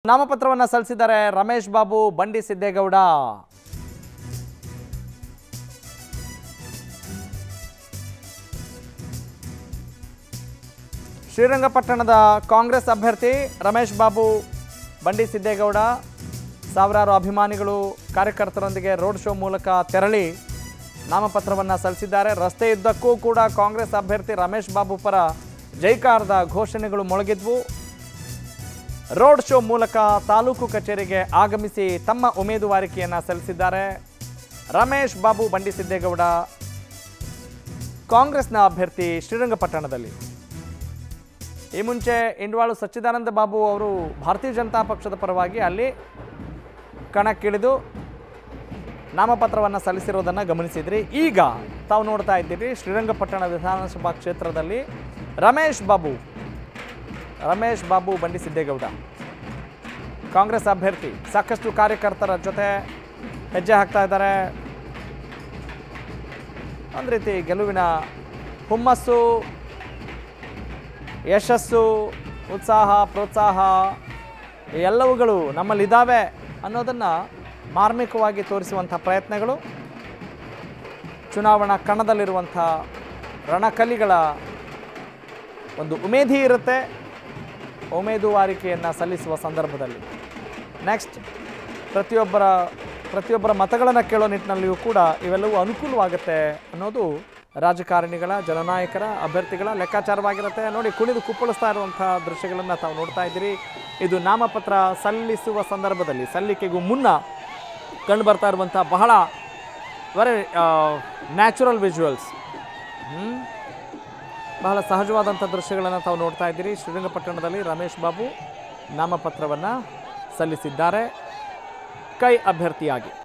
ನಾಮಪತ್ರವನ್ನು ಸಲ್ಲಿಸಿದ್ದಾರೆ ರಮೇಶ್ ಬಾಬು ಬಂಡಿ ಸಿದ್ದೇಗೌಡ ಶ್ರೀರಂಗಪಟ್ಟಣದ ಕಾಂಗ್ರೆಸ್ ಅಭ್ಯರ್ಥಿ ರಮೇಶ್ ಬಾಬು ಬಂಡಿ ಸಿದ್ದೇಗೌಡ ಸಾವಿರಾರು ಅಭಿಮಾನಿಗಳು ಕಾರ್ಯಕರ್ತರೊಂದಿಗೆ ರೋಡ್ ಶೋ ಮೂಲಕ ತೆರಳಿ ನಾಮಪತ್ರವನ್ನು ಸಲ್ಲಿಸಿದ್ದಾರೆ ರಸ್ತೆಯುದ್ದಕ್ಕೂ ಕೂಡ ಕಾಂಗ್ರೆಸ್ ಅಭ್ಯರ್ಥಿ ರಮೇಶ್ ಬಾಬು ಪರ ಜೈಕಾರದ ಘೋಷಣೆಗಳು ಮೊಳಗಿದ್ವು ರೋಡ್ ಶೋ ಮೂಲಕ ತಾಲೂಕು ಕಚೇರಿಗೆ ಆಗಮಿಸಿ ತಮ್ಮ ಉಮೇದುವಾರಿಕೆಯನ್ನು ಸಲ್ಲಿಸಿದ್ದಾರೆ ರಮೇಶ್ ಬಾಬು ಬಂಡಿ ಸಿದ್ದೇಗೌಡ ಕಾಂಗ್ರೆಸ್ನ ಅಭ್ಯರ್ಥಿ ಶ್ರೀರಂಗಪಟ್ಟಣದಲ್ಲಿ ಈ ಮುಂಚೆ ಇಂಡ್ವಾಳು ಸಚ್ಚಿದಾನಂದ ಬಾಬು ಅವರು ಭಾರತೀಯ ಜನತಾ ಪಕ್ಷದ ಪರವಾಗಿ ಅಲ್ಲಿ ಕಣಕ್ಕಿಳಿದು ನಾಮಪತ್ರವನ್ನು ಸಲ್ಲಿಸಿರೋದನ್ನು ಗಮನಿಸಿದ್ರಿ ಈಗ ತಾವು ನೋಡ್ತಾ ಇದ್ದೀರಿ ಶ್ರೀರಂಗಪಟ್ಟಣ ವಿಧಾನಸಭಾ ಕ್ಷೇತ್ರದಲ್ಲಿ ರಮೇಶ್ ಬಾಬು ರಮೇಶ್ ಬಾಬು ಬಂಡಿ ಸಿದ್ದೇಗೌಡ ಕಾಂಗ್ರೆಸ್ ಅಭ್ಯರ್ಥಿ ಸಾಕಷ್ಟು ಕಾರ್ಯಕರ್ತರ ಜೊತೆ ಹೆಜ್ಜೆ ಹಾಕ್ತಾ ಇದ್ದಾರೆ ಒಂದು ರೀತಿ ಗೆಲುವಿನ ಹುಮ್ಮಸ್ಸು ಯಶಸ್ಸು ಉತ್ಸಾಹ ಪ್ರೋತ್ಸಾಹ ಈ ಎಲ್ಲವುಗಳು ನಮ್ಮಲ್ಲಿದ್ದಾವೆ ಅನ್ನೋದನ್ನು ಮಾರ್ಮಿಕವಾಗಿ ತೋರಿಸುವಂಥ ಪ್ರಯತ್ನಗಳು ಚುನಾವಣಾ ಕಣದಲ್ಲಿರುವಂಥ ರಣಕಲಿಗಳ ಒಂದು ಉಮೇದಿ ಇರುತ್ತೆ ಉಮೇದುವಾರಿಕೆಯನ್ನು ಸಲ್ಲಿಸುವ ಸಂದರ್ಭದಲ್ಲಿ ನೆಕ್ಸ್ಟ್ ಪ್ರತಿಯೊಬ್ಬರ ಪ್ರತಿಯೊಬ್ಬರ ಮತಗಳನ್ನು ಕೇಳೋ ನಿಟ್ಟಿನಲ್ಲಿಯೂ ಕೂಡ ಇವೆಲ್ಲವೂ ಅನುಕೂಲವಾಗುತ್ತೆ ಅನ್ನೋದು ರಾಜಕಾರಣಿಗಳ ಜನನಾಯಕರ ಅಭ್ಯರ್ಥಿಗಳ ಲೆಕ್ಕಾಚಾರವಾಗಿರುತ್ತೆ ನೋಡಿ ಕುಣಿದು ಕುಪ್ಪಳಿಸ್ತಾ ಇರುವಂಥ ದೃಶ್ಯಗಳನ್ನು ತಾವು ನೋಡ್ತಾ ಇದ್ದೀರಿ ಇದು ನಾಮಪತ್ರ ಸಲ್ಲಿಸುವ ಸಂದರ್ಭದಲ್ಲಿ ಸಲ್ಲಿಕೆಗೂ ಮುನ್ನ ಕಂಡು ಬರ್ತಾ ಇರುವಂಥ ಬಹಳ ವೆರಿ ನ್ಯಾಚುರಲ್ ವಿಜುವಲ್ಸ್ ಬಹಳ ಸಹಜವಾದಂಥ ದೃಶ್ಯಗಳನ್ನು ತಾವು ನೋಡ್ತಾ ಇದ್ದೀರಿ ಶ್ರೀರಂಗಪಟ್ಟಣದಲ್ಲಿ ರಮೇಶ್ ಬಾಬು ನಾಮಪತ್ರವನ್ನು ಸಲ್ಲಿಸಿದ್ದಾರೆ ಕೈ ಅಭ್ಯರ್ಥಿಯಾಗಿ